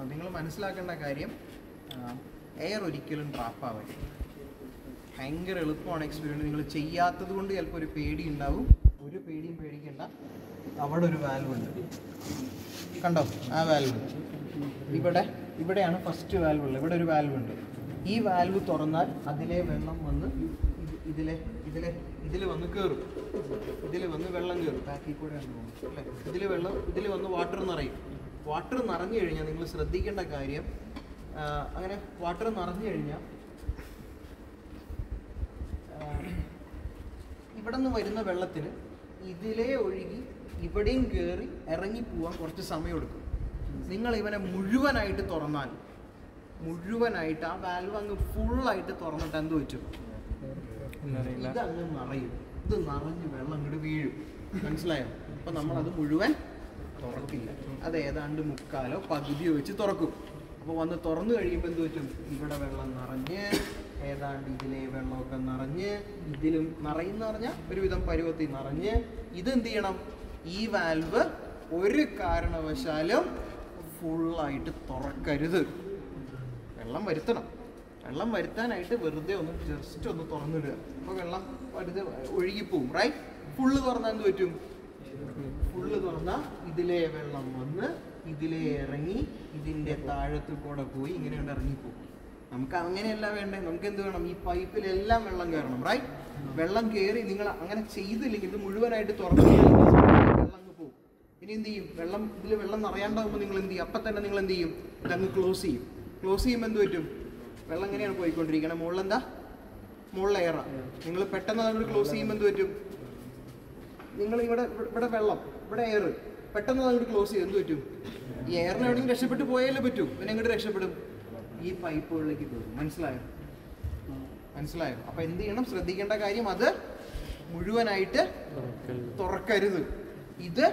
നിങ്ങൾ മനസ്സിലാക്കേണ്ട കാര്യം എയർ ഒരിക്കലും ട്രാപ്പ് ആവരുത് ഭയങ്കര എളുപ്പമാണ് എക്സ്പീരിയൻസ് നിങ്ങൾ ചെയ്യാത്തത് കൊണ്ട് ചിലപ്പോൾ ഒരു പേടി ഉണ്ടാവും ഒരു പേടിയും പേടിക്കണ്ട അവിടെ ഒരു വാൽവ് ഉണ്ട് കണ്ടോ ആ വാൽവ് ഇവിടെ ഇവിടെയാണ് ഫസ്റ്റ് വാൽവ് ഉള്ളത് ഇവിടെ ഒരു വാൽവ് ഉണ്ട് ഈ വാൽവ് തുറന്നാൽ അതിലെ വെള്ളം വന്ന് ഇത് ഇതിലെ ഇതിലെ ഇതിൽ വന്ന് കയറും ഇതിൽ വന്ന് വെള്ളം കയറും ബാക്കിൽ കൂടെ അല്ലേ ഇതിൽ വെള്ളം ഇതിൽ വന്ന് വാട്ടർ നിറയും വാട്ടർ നിറഞ്ഞു കഴിഞ്ഞാൽ നിങ്ങൾ ശ്രദ്ധിക്കേണ്ട കാര്യം ആ, അങ്ങനെ വാട്ടർ നിറഞ്ഞു കഴിഞ്ഞാൽ ഇവിടെ നിന്ന് വരുന്ന വെള്ളത്തിന് ഇതിലേ ഒഴുകി ഇവിടെയും കയറി ഇറങ്ങി പോവാൻ കുറച്ച് സമയം എടുക്കും നിങ്ങൾ ഇവനെ മുഴുവനായിട്ട് തുറന്നാൽ മുഴുവനായിട്ട് ആ വാൽവ് അങ്ങ് ഫുള്ളായിട്ട് തുറന്നിട്ട് എന്ത് പറ്റും ഇത് അങ്ങ് നിറയും ഇത് നിറഞ്ഞ് വെള്ളം അങ്ങോട്ട് വീഴും മനസ്സിലായോ അപ്പൊ നമ്മൾ അത് മുഴുവൻ തുറക്കില്ല അത് ഏതാണ്ട് മുക്കാലോ പകുതിയോ വെച്ച് തുറക്കും അപ്പോൾ വന്ന് തുറന്നു കഴിയുമ്പോൾ എന്ത് പറ്റും ഇവിടെ വെള്ളം നിറഞ്ഞ് ഏതാണ്ട് ഇതിലെ വെള്ളമൊക്കെ നിറഞ്ഞ് ഇതിലും നിറയുന്ന പറഞ്ഞാൽ ഒരുവിധം പരുവത്തിൽ നിറഞ്ഞ് ഇത് എന്ത് ചെയ്യണം ഈ വാൽവ് ഒരു കാരണവശാലും ഫുള്ളായിട്ട് തുറക്കരുത് വെള്ളം വരുത്തണം വെള്ളം വരുത്താനായിട്ട് വെറുതെ ഒന്ന് ജസ്റ്റ് ഒന്ന് തുറന്നിടുക അപ്പോൾ വെള്ളം വെറുതെ ഒഴുകിപ്പോവും റൈറ്റ് ഫുള്ള് തുറന്നാൽ എന്ത് പറ്റും ഫുള്ള് തുറന്നാൽ ഇതിലെ വെള്ളം വന്ന് ഇതിലെ ഇറങ്ങി ഇതിൻ്റെ താഴത്ത് കൂടെ പോയി ഇങ്ങനെ കൊണ്ട് ഇറങ്ങിപ്പോവും നമുക്ക് അങ്ങനെയല്ല വേണ്ടേ നമുക്ക് എന്ത് വേണം ഈ പൈപ്പിലെല്ലാം വെള്ളം കയറണം റൈറ്റ് വെള്ളം കയറി നിങ്ങൾ അങ്ങനെ ചെയ്തില്ലെങ്കിൽ ഇത് മുഴുവനായിട്ട് തുറന്നു കഴിഞ്ഞാൽ വെള്ളം അങ്ങ് പോകും ഇനി എന്ത് ചെയ്യും വെള്ളം ഇതിൽ വെള്ളം നിറയാണ്ടാവുമ്പോൾ നിങ്ങൾ എന്ത് ചെയ്യും അപ്പം തന്നെ നിങ്ങൾ എന്ത് ചെയ്യും ഇതങ്ങ് ക്ലോസ് ചെയ്യും ക്ലോസ് ചെയ്യുമ്പോൾ എന്ത് പറ്റും വെള്ളം എങ്ങനെയാണ് പോയിക്കൊണ്ടിരിക്കുന്നത് മുകളിൽ എന്താ മുകളിൽ എയറാ നിങ്ങൾ പെട്ടെന്ന് അങ്ങോട്ട് ക്ലോസ് ചെയ്യുമ്പോൾ എന്ത് പറ്റും നിങ്ങൾ ഇവിടെ ഇവിടെ വെള്ളം ഇവിടെ എയർ പെട്ടെന്ന് അങ്ങോട്ട് ക്ലോസ് ചെയ്യും എന്ത് പറ്റും ഈ എയറിന് എവിടെയെങ്കിലും രക്ഷപ്പെട്ട് പോയാലേ പറ്റൂ പിന്നെ എങ്ങോട്ട് രക്ഷപ്പെടും ഈ പൈപ്പുകളിലേക്ക് കയറും മനസ്സിലായോ മനസ്സിലായോ അപ്പൊ എന്ത് ചെയ്യണം ശ്രദ്ധിക്കേണ്ട കാര്യം അത് മുഴുവനായിട്ട് തുറക്കരുത് ഇത്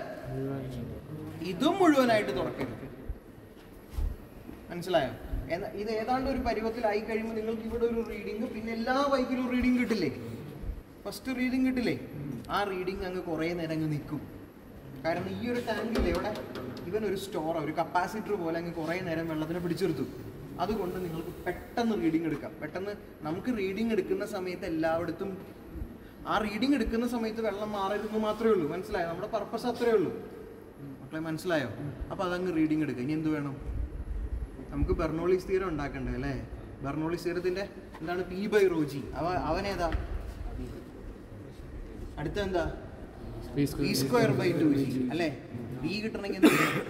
ഇതും മുഴുവനായിട്ട് തുറക്കരുത് മനസ്സിലായോ എന്നാ ഇത് ഏതാണ്ട് ഒരു പരുവത്തിലായി കഴിയുമ്പോൾ നിങ്ങൾക്ക് ഇവിടെ ഒരു റീഡിങ് പിന്നെ എല്ലാ പൈപ്പിലും റീഡിങ് കിട്ടില്ലേ ഫസ്റ്റ് റീഡിങ് കിട്ടില്ലേ ആ റീഡിങ് അങ്ങ് കുറേ നേരം അങ്ങ് നിൽക്കും കാരണം ഈ ഒരു ടാങ്കില്ലേ ഇവിടെ ഇവൻ ഒരു സ്റ്റോർ ഒരു കപ്പാസിറ്റർ പോലെ അങ്ങ് കുറേ നേരം വെള്ളത്തിനെ പിടിച്ചെടുത്തു അതുകൊണ്ട് നിങ്ങൾക്ക് പെട്ടെന്ന് റീഡിങ് എടുക്കാം പെട്ടെന്ന് നമുക്ക് റീഡിങ് എടുക്കുന്ന സമയത്ത് എല്ലായിടത്തും ആ റീഡിങ് എടുക്കുന്ന സമയത്ത് വെള്ളം മാറരുതെന്ന് മാത്രമേ ഉള്ളൂ മനസ്സിലായോ നമ്മുടെ പർപ്പസ് അത്രേ ഉള്ളൂ മക്കളെ മനസ്സിലായോ അപ്പോൾ അതങ്ങ് റീഡിങ് എടുക്കുക ഇനി എന്ത് വേണം നമുക്ക് ബെർണോളി സ്ഥിരം ഉണ്ടാക്കണ്ടേ അല്ലേ ബെർണോളി സ്ഥിരത്തിന്റെ എന്താണ് പി ബൈ റോജി അവ അവനേതാ അടുത്ത എന്താ P square by two g അല്ലേ വി കിട്ടണമെങ്കിൽ എന്ത് ചെയ്യണം?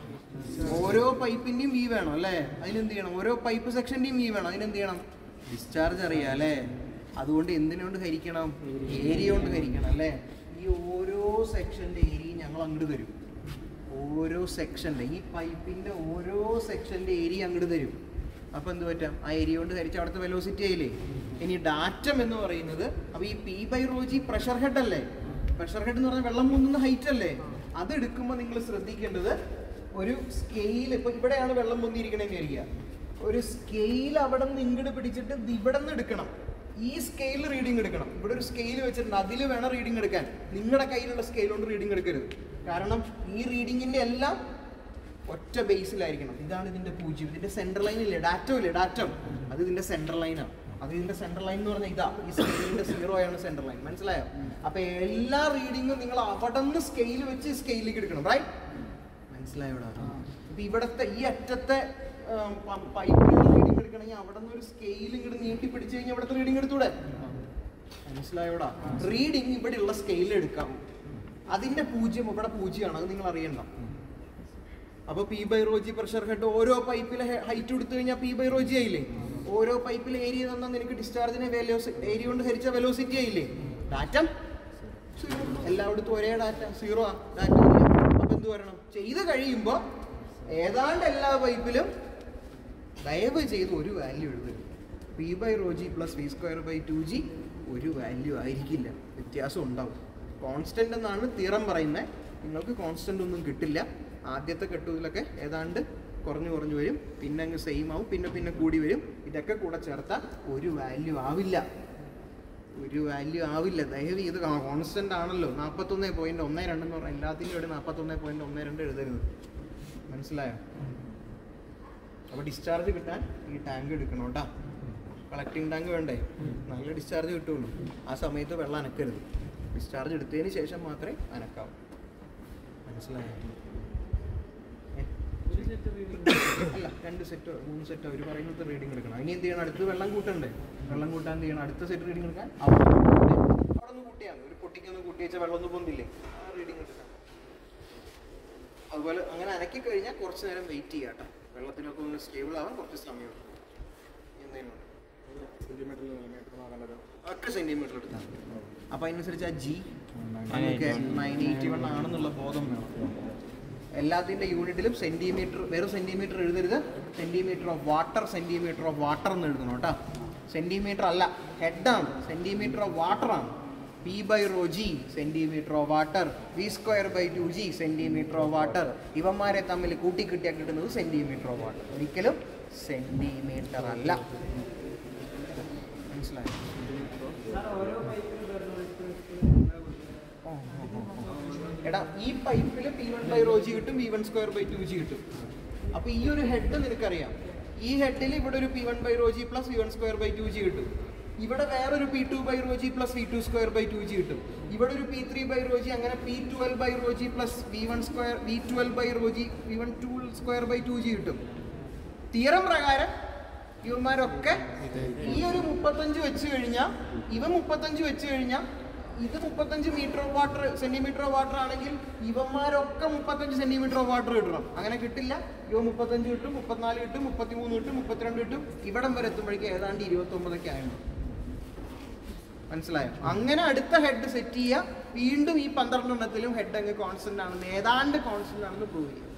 ഓരോ പൈപ്പിന്റെയും വി വേണം അല്ലേ അതിനെന്ത് ചെയ്യണം ഓരോ പൈപ്പ് സെക്ഷന്റെയും വി വേണം അതിനെന്ത് ചെയ്യണം ഡിസ്ചാർജ് അറിയാം അല്ലേ അതുകൊണ്ട് എന്തിനുകൊണ്ട് ഹരിക്കണം ഏരിയ കൊണ്ട് ഹരിക്കണം അല്ലേ ഈ ഓരോ സെക്ഷന്റെ ഏരിയയും ഞങ്ങൾ അങ്ങോട്ട് തരും ഓരോ സെക്ഷൻ്റെ ഈ പൈപ്പിന്റെ ഓരോ സെക്ഷന്റെ ഏരിയ അങ്ങോട്ട് തരും അപ്പോൾ എന്ത് പറ്റാം ആ ഏരിയ കൊണ്ട് ഹരിച്ച് അവിടുത്തെ വെലോസിറ്റി ആയില്ലേ ഇനി ഡാറ്റം എന്ന് പറയുന്നത് അപ്പോൾ ഈ P by rho g pressure head അല്ലേ പ്രഷർ ഹെഡ് എന്ന് പറഞ്ഞാൽ വെള്ളം മുങ്ങുന്ന ഹൈറ്റ് അല്ലേ അത് എടുക്കുമ്പോൾ നിങ്ങൾ ശ്രദ്ധിക്കേണ്ടത് ഒരു സ്കെയിൽ ഇപ്പോൾ ഇവിടെയാണ് വെള്ളം പൊന്തിയിരിക്കണമെന്ന് വിചാരിക്കുക ഒരു സ്കെയിൽ അവിടെ നിന്ന് ഇങ്ങോട്ട് പിടിച്ചിട്ട് ഇത് ഇവിടെ നിന്ന് എടുക്കണം ഈ സ്കെയിൽ റീഡിംഗ് എടുക്കണം ഇവിടെ ഒരു സ്കെയിൽ വെച്ചിട്ടുണ്ട് അതിൽ വേണം റീഡിംഗ് എടുക്കാൻ നിങ്ങളുടെ കയ്യിലുള്ള സ്കെയിൽ കൊണ്ട് റീഡിംഗ് എടുക്കരുത് കാരണം ഈ റീഡിങ്ങിന്റെ എല്ലാം ഒറ്റ ബേസിലായിരിക്കണം ഇതാണ് ഇതിന്റെ പൂജ്യം ഇതിന്റെ സെൻട്രൽ ലൈൻ ഇല്ലേ ഡാറ്റം ഇല്ലേ ഡാറ്റം അത് ഇതിന്റെ സെൻട്രൽ ലൈനാണ് അത് ഇതിന്റെ സെൻട്രൽ ലൈൻ എന്ന് പറഞ്ഞാൽ ഇതാ ഈ സ്കെയിലിന്റെ സീറോ ആണ് സെൻട്രൽ ലൈൻ മനസ്സിലായോ അപ്പൊ എല്ലാ റീഡിങ്ങും നിങ്ങൾ അവിടെ നിന്ന് സ്കെയിൽ വെച്ച് സ്കെയിലേക്ക് എടുക്കണം റൈറ്റ് മനസ്സിലായോടാ ഇപ്പൊ ഇവിടത്തെ ഈ അറ്റത്തെ പൈപ്പിലുള്ള റീഡിംഗ് എടുക്കണമെങ്കിൽ അവിടെ നിന്ന് ഒരു സ്കെയിൽ ഇങ്ങോട്ട് നീട്ടി പിടിച്ചു കഴിഞ്ഞാൽ ഇവിടുത്തെ റീഡിംഗ് എടുത്തൂടെ മനസ്സിലായോടാ റീഡിംഗ് ഇവിടെയുള്ള സ്കെയിൽ എടുക്കാം അതിന്റെ പൂജ്യം ഇവിടെ പൂജ്യമാണ് അത് നിങ്ങൾ അറിയണ്ട അപ്പൊ P by rho g pressure head ഓരോ പൈപ്പിലെ ഹൈറ്റ് കൊടുത്തു കഴിഞ്ഞാൽ പി ബൈ റോജി ആയില്ലേ ഓരോ പൈപ്പിലെ ഏരിയ തന്നാൽ നിനക്ക് ഡിസ്ചാർജിനെ ഏരിയ കൊണ്ട് ഹരിച്ച വെലോസിറ്റി ആയില്ലേ ഡാറ്റം എല്ലായിടത്തും ഒരേ ഡാറ്റ സീറോ ആ ഡാറ്റ അപ്പൊ എന്ത് വരണം ചെയ്ത് കഴിയുമ്പോൾ ഏതാണ്ട് എല്ലാ പൈപ്പിലും ദയവ് ചെയ്ത് ഒരു വാല്യൂ എഴുതരുത് P by rho g plus V square by two g ഒരു വാല്യൂ ആയിരിക്കില്ല വ്യത്യാസം ഉണ്ടാവും കോൺസ്റ്റന്റ് എന്നാണ് തീറം പറയുന്നത് നിങ്ങൾക്ക് കോൺസ്റ്റന്റ് ഒന്നും കിട്ടില്ല ആദ്യത്തെ കെട്ടുതിലൊക്കെ ഏതാണ്ട് കുറഞ്ഞു കുറഞ്ഞു വരും പിന്നെ അങ്ങ് സെയിം ആവും പിന്നെ പിന്നെ കൂടി വരും ഇതൊക്കെ കൂടെ ചേർത്താൽ ഒരു വാല്യൂ ആവില്ല ഒരു വാല്യൂ ആവില്ല ദയവ് ഇത് കോൺസ്റ്റന്റ് ആണല്ലോ നാൽപ്പത്തൊന്ന് പോയിന്റ് ഒന്ന് രണ്ടെന്ന് പറഞ്ഞാൽ എല്ലാത്തിനും ഇവിടെ നാൽപ്പത്തൊന്ന് പോയിന്റ് ഒന്ന് രണ്ട് എഴുതരുത് മനസ്സിലായോ അപ്പോൾ ഡിസ്ചാർജ് കിട്ടാൻ ഈ ടാങ്ക് എടുക്കണം കേട്ടോ കളക്ടിങ് ടാങ്ക് വേണ്ടേ നല്ല ഡിസ്ചാർജ് കിട്ടുള്ളൂ ആ സമയത്ത് വെള്ളം അനക്കരുത് ഡിസ്ചാർജ് എടുത്തതിന് ശേഷം മാത്രമേ അനക്കാവൂ മനസ്സിലായോ ഏ? അല്ല രണ്ട് സെറ്റോ മൂന്ന് സെറ്റോ അവർ പറയുന്നത് റീഡിംഗ് എടുക്കണം ഇനി എന്ത് ചെയ്യണം അടുത്ത് വെള്ളം കൂട്ടണ്ടേ വെള്ളം കൂട്ടാൻ എന്ത് ചെയ്യണം അടുത്ത സെറ്റ് റീഡിംഗ് എടുക്കാൻ അവിടെ അവിടെ നിന്ന് കൂട്ടിയാൽ മതി ഒരു പൊട്ടിക്കൊന്ന് കൂട്ടി വെച്ചാൽ വെള്ളം ഒന്നും പോകുന്നില്ലേ ആ റീഡിംഗ് എടുക്കാം അതുപോലെ അങ്ങനെ അനക്കി കഴിഞ്ഞാൽ കുറച്ച് നേരം വെയിറ്റ് ചെയ്യാം കേട്ടോ വെള്ളത്തിനൊക്കെ ഒന്ന് സ്റ്റേബിൾ ആവാൻ കുറച്ച് സമയം എടുക്കും എന്തെങ്കിലും ഒക്കെ സെന്റിമീറ്റർ എടുത്താൽ അപ്പൊ അതിനനുസരിച്ച് ആ ജി നമുക്ക് നയൻ എയ്റ്റി വൺ ആണെന്നുള്ള ബോധം വേണം എല്ലാത്തിൻ്റെ യൂണിറ്റിലും സെന്റിമീറ്റർ വെറും സെന്റിമീറ്റർ എഴുതരുത് centimetre of water centimetre of water എന്ന് എഴുതണം കേട്ടോ സെന്റിമീറ്റർ അല്ല ഹെഡാണ് സെന്റിമീറ്റർ ഓഫ് വാട്ടർ ആണ് P by rho g centimetre of water V square by two g centimetre of water ഇവന്മാരെ തമ്മിൽ കൂട്ടിക്കിട്ടിയാൽ കിട്ടുന്നത് സെന്റിമീറ്റർ ഓഫ് വാട്ടർ ഒരിക്കലും സെന്റിമീറ്റർ അല്ല മനസ്സിലായോ ഓ, ഓ, ഓ, ഓ. എടാ ഈ പൈപ്പിൽ P one by rho g കിട്ടും V one square by two g കിട്ടും അപ്പൊ ഈ ഒരു ഹെഡ് നിനക്കറിയാം ഈ ഹെഡിൽ ഇവിടെ ഒരു P one by rho g plus V one square by two g കിട്ടും ഇവിടെ വേറൊരു P two by rho g plus V two square by two g കിട്ടും ഇവിടെ ഒരു P three by rho g അങ്ങനെ P twelve by rho g plus V one square V twelve by rho g V one two square by two g കിട്ടും theorem പ്രകാരം ഇവന്മാരൊക്കെ ഈ ഒരു മുപ്പത്തഞ്ച് വെച്ച് കഴിഞ്ഞാൽ ഇവ മുപ്പത്തഞ്ച് വെച്ച് കഴിഞ്ഞാൽ ഇത് മുപ്പത്തഞ്ച് metre of water centimetre of water ആണെങ്കിൽ ഇവന്മാരൊക്കെ മുപ്പത്തഞ്ച് സെന്റിമീറ്റർ ഓഫ് വാട്ടർ കിട്ടണം അങ്ങനെ കിട്ടില്ല ഇവ മുപ്പത്തഞ്ച് കിട്ടും മുപ്പത്തിനാല് കിട്ടും മുപ്പത്തിമൂന്ന് കിട്ടും മുപ്പത്തിരണ്ട് കിട്ടും ഇവിടം വരെ എത്തുമ്പോഴേക്കും ഏതാണ്ട് ഇരുപത്തൊമ്പതൊക്കെ ആയിരുന്നു മനസ്സിലായോ അങ്ങനെ അടുത്ത ഹെഡ് സെറ്റ് ചെയ്യുക വീണ്ടും ഈ പന്ത്രണ്ടെണ്ണത്തിലും ഹെഡ് അങ്ങ് കോൺസ്റ്റന്റ് ആണെന്ന് ഏതാണ്ട് കോൺസ്റ്റന്റ് ആണെന്ന് പ്രൂവ് ചെയ്യുക